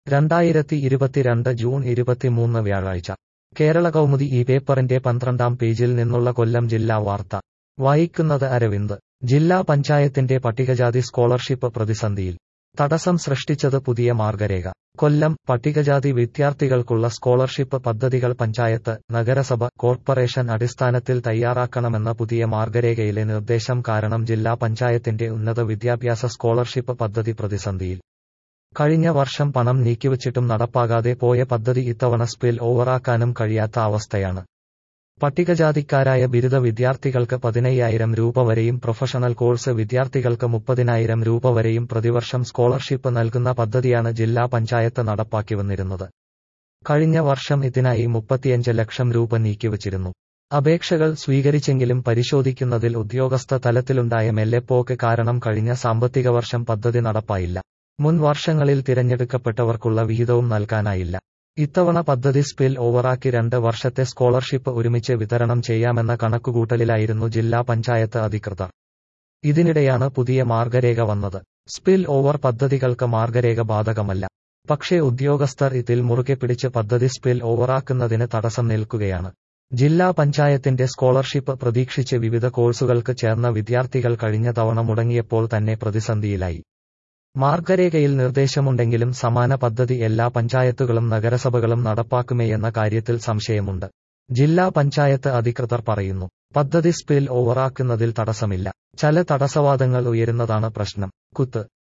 രണ്ടായിരത്തി ഇരുപത്തിരണ്ട് ജൂൺ ഇരുപത്തിമൂന്ന് വ്യാഴാഴ്ച കേരള കൗമുദി ഈ പേപ്പറിന്റെ പന്ത്രണ്ടാം പേജിൽ നിന്നുള്ള കൊല്ലം ജില്ലാ വാർത്ത വായിക്കുന്നത് അരവിന്ദ് ജില്ലാ പഞ്ചായത്തിന്റെ പട്ടികജാതി സ്കോളർഷിപ്പ് പ്രതിസന്ധിയിൽ തടസ്സം സൃഷ്ടിച്ചത് പുതിയ മാർഗരേഖ കൊല്ലം പട്ടികജാതി വിദ്യാർത്ഥികൾക്കുള്ള സ്കോളർഷിപ്പ് പദ്ധതികൾ പഞ്ചായത്ത് നഗരസഭ കോർപ്പറേഷൻ അടിസ്ഥാനത്തിൽ തയ്യാറാക്കണമെന്ന പുതിയ മാർഗരേഖയിലെ നിർദ്ദേശം കാരണം ജില്ലാ പഞ്ചായത്തിന്റെ ഉന്നത വിദ്യാഭ്യാസ സ്കോളർഷിപ്പ് പദ്ധതി പ്രതിസന്ധിയിൽ കഴിഞ്ഞ വർഷം പണം നീക്കിവച്ചിട്ടും നടപ്പാകാതെ പോയ പദ്ധതി ഇത്തവണ സ്പിൽ ഓവറാക്കാനും കഴിയാത്ത അവസ്ഥയാണ് പട്ടികജാതിക്കാരായ ബിരുദ വിദ്യാർത്ഥികൾക്ക് പതിനയ്യായിരം രൂപ വരെയും പ്രൊഫഷണൽ കോഴ്സ് വിദ്യാർത്ഥികൾക്ക് മുപ്പതിനായിരം രൂപ വരെയും പ്രതിവർഷം സ്കോളർഷിപ്പ് നൽകുന്ന പദ്ധതിയാണ് ജില്ലാ പഞ്ചായത്ത് നടപ്പാക്കി വന്നിരുന്നത് കഴിഞ്ഞ വർഷം ഇതിനായി മുപ്പത്തിയഞ്ച് ലക്ഷം രൂപ നീക്കിവച്ചിരുന്നു അപേക്ഷകൾ സ്വീകരിച്ചെങ്കിലും പരിശോധിക്കുന്നതിൽ ഉദ്യോഗസ്ഥ തലത്തിലുണ്ടായ മെല്ലെപ്പോക്ക് കാരണം കഴിഞ്ഞ സാമ്പത്തിക വർഷം പദ്ധതി നടപ്പായില്ല മുൻ വർഷങ്ങളിൽ തിരഞ്ഞെടുക്കപ്പെട്ടവർക്കുള്ള വിഹിതവും നൽകാനായില്ല ഇത്തവണ പദ്ധതി സ്പിൽ ഓവറാക്കി രണ്ട് വർഷത്തെ സ്കോളർഷിപ്പ് ഒരുമിച്ച് വിതരണം ചെയ്യാമെന്ന കണക്കുകൂട്ടലിലായിരുന്നു ജില്ലാ പഞ്ചായത്ത് അധികൃതർ ഇതിനിടെയാണ് പുതിയ മാർഗരേഖ വന്നത് സ്പിൽ ഓവർ പദ്ധതികൾക്ക് മാർഗരേഖ ബാധകമല്ല പക്ഷേ ഉദ്യോഗസ്ഥർ ഇതിൽ മുറുകെ പിടിച്ച് പദ്ധതി സ്പിൽ ഓവറാക്കുന്നതിന് തടസ്സം നിൽക്കുകയാണ് ജില്ലാ പഞ്ചായത്തിന്റെ സ്കോളർഷിപ്പ് പ്രതീക്ഷിച്ച് വിവിധ കോഴ്സുകൾക്ക് ചേർന്ന വിദ്യാർത്ഥികൾ കഴിഞ്ഞ തവണ മുടങ്ങിയപ്പോൾ തന്നെ പ്രതിസന്ധിയിലായി മാർഗരേഖയിൽ നിർദ്ദേശമുണ്ടെങ്കിലും സമാന പദ്ധതി എല്ലാ പഞ്ചായത്തുകളും നഗരസഭകളും നടപ്പാക്കുമേയെന്ന കാര്യത്തിൽ സംശയമുണ്ട് ജില്ലാ പഞ്ചായത്ത് അധികൃതർ പറയുന്നു പദ്ധതി സ്പിൽ ഓവറാക്കുന്നതിൽ തടസ്സമില്ല ചില തടസ്സവാദങ്ങൾ ഉയരുന്നതാണ് പ്രശ്നം കുത്ത്